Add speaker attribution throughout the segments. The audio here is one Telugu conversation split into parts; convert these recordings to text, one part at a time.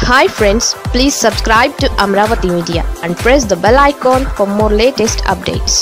Speaker 1: hi friends please subscribe to Amaravati media and press the bell icon for more latest updates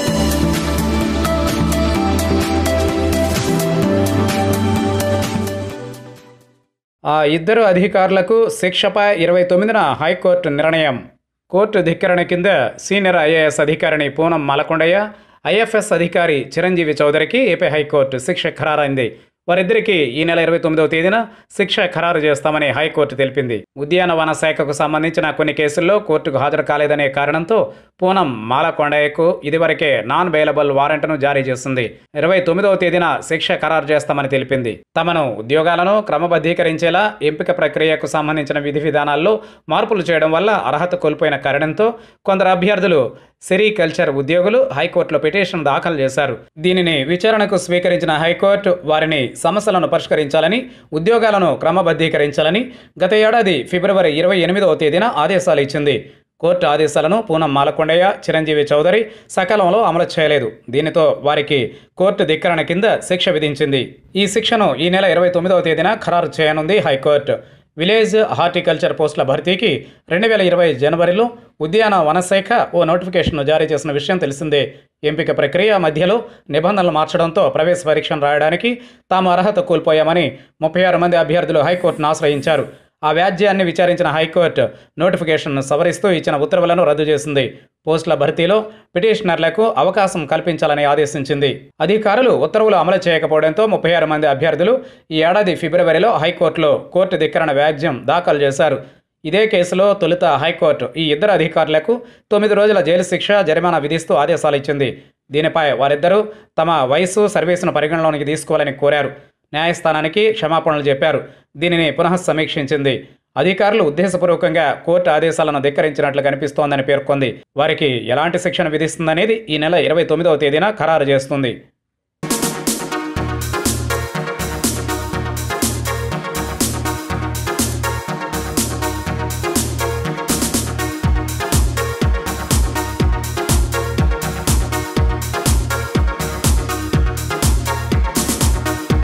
Speaker 2: ఆ ఇద్దరు అధికారులకు శిక్షపై ఇరవై తొమ్మిదిన హైకోర్టు నిర్ణయం కోర్టు ధిక్కరణ కింద సీనియర్ ఐఏఎస్ అధికారిని పూనం మాలకొండయ్య ఐఎఫ్ఎస్ అధికారి చిరంజీవి చౌదరికి ఏపీ హైకోర్టు శిక్ష ఖరారైంది వారిద్దరికీ ఈ నెల ఇరవై తొమ్మిదవ తేదీన శిక్ష ఖరారు చేస్తామని హైకోర్టు తెలిపింది ఉద్యానవన శాఖకు సంబంధించిన కొన్ని కేసుల్లో కోర్టుకు హాజరు కాలేదనే కారణంతో పూనం మాలకొండయ్యకు ఇదివరకే నాన్ బెయిలబుల్ వారెంట్ను జారీ చేసింది ఇరవై తొమ్మిదవ తేదీన శిక్ష ఖరారు చేస్తామని తెలిపింది తమను ఉద్యోగాలను క్రమబద్ధీకరించేలా ఎంపిక ప్రక్రియకు సంబంధించిన విధి విధానాల్లో మార్పులు చేయడం వల్ల అర్హత కోల్పోయిన కారణంతో కొందరు అభ్యర్థులు సెరికల్చర్ ఉద్యోగులు హైకోర్టులో పిటిషన్ దాఖలు చేశారు దీనిని విచారణకు స్వీకరించిన హైకోర్టు వారిని సమస్యలను పరిష్కరించాలని ఉద్యోగాలను క్రమబద్ధీకరించాలని గత ఏడాది ఫిబ్రవరి ఇరవై ఎనిమిదవ తేదీన ఆదేశాలు ఇచ్చింది కోర్టు ఆదేశాలను పూనం మాలకొండయ్య చిరంజీవి చౌదరి సకాలంలో అమలు చేయలేదు దీనితో వారికి కోర్టు ధిక్కరణ కింద శిక్ష విధించింది ఈ శిక్షను ఈ నెల ఇరవై తొమ్మిదవ తేదీన ఖరారు చేయనుంది హైకోర్టు విలేజ్ హార్టికల్చర్ పోస్టుల భర్తీకి రెండు వేల ఇరవై జనవరిలో ఉద్యాన వనశాఖ ఓ నోటిఫికేషన్ను జారీ చేసిన విషయం తెలిసిందే ఎంపిక ప్రక్రియ మధ్యలో నిబంధనలు మార్చడంతో ప్రవేశ పరీక్షను రాయడానికి తాము అర్హత కోల్పోయామని ముప్పై ఆరు మంది అభ్యర్థులు హైకోర్టును ఆశ్రయించారు ఆ వ్యాజ్యాన్ని విచారించిన హైకోర్టు నోటిఫికేషన్ను సవరిస్తూ ఇచ్చిన ఉత్తర్వులను రద్దు చేసింది పోస్టుల భర్తీలో పిటిషనర్లకు అవకాశం కల్పించాలని ఆదేశించింది అధికారులు ఉత్తర్వులు అమలు చేయకపోవడంతో ముప్పై ఆరు మంది అభ్యర్థులు ఈ ఏడాది ఫిబ్రవరిలో హైకోర్టులో కోర్టు ధిక్కరణ వ్యాజ్యం దాఖలు చేశారు ఇదే కేసులో తొలుత హైకోర్టు ఈ ఇద్దరు అధికారులకు తొమ్మిది రోజుల జైలు శిక్ష జరిమానా విధిస్తూ ఆదేశాలు ఇచ్చింది దీనిపై వారిద్దరూ తమ వయసు సర్వీసును పరిగణలోనికి తీసుకోవాలని కోరారు న్యాయస్థానానికి క్షమాపణలు చెప్పారు దీనిని పునః సమీక్షించింది అధికారులు ఉద్దేశపూర్వకంగా కోర్టు ఆదేశాలను ధిక్కరించినట్లు కనిపిస్తోందని పేర్కొంది వారికి ఎలాంటి శిక్షణ విధిస్తుందనేది ఈ నెల ఇరవై తొమ్మిదవ తేదీన ఖరారు చేస్తుంది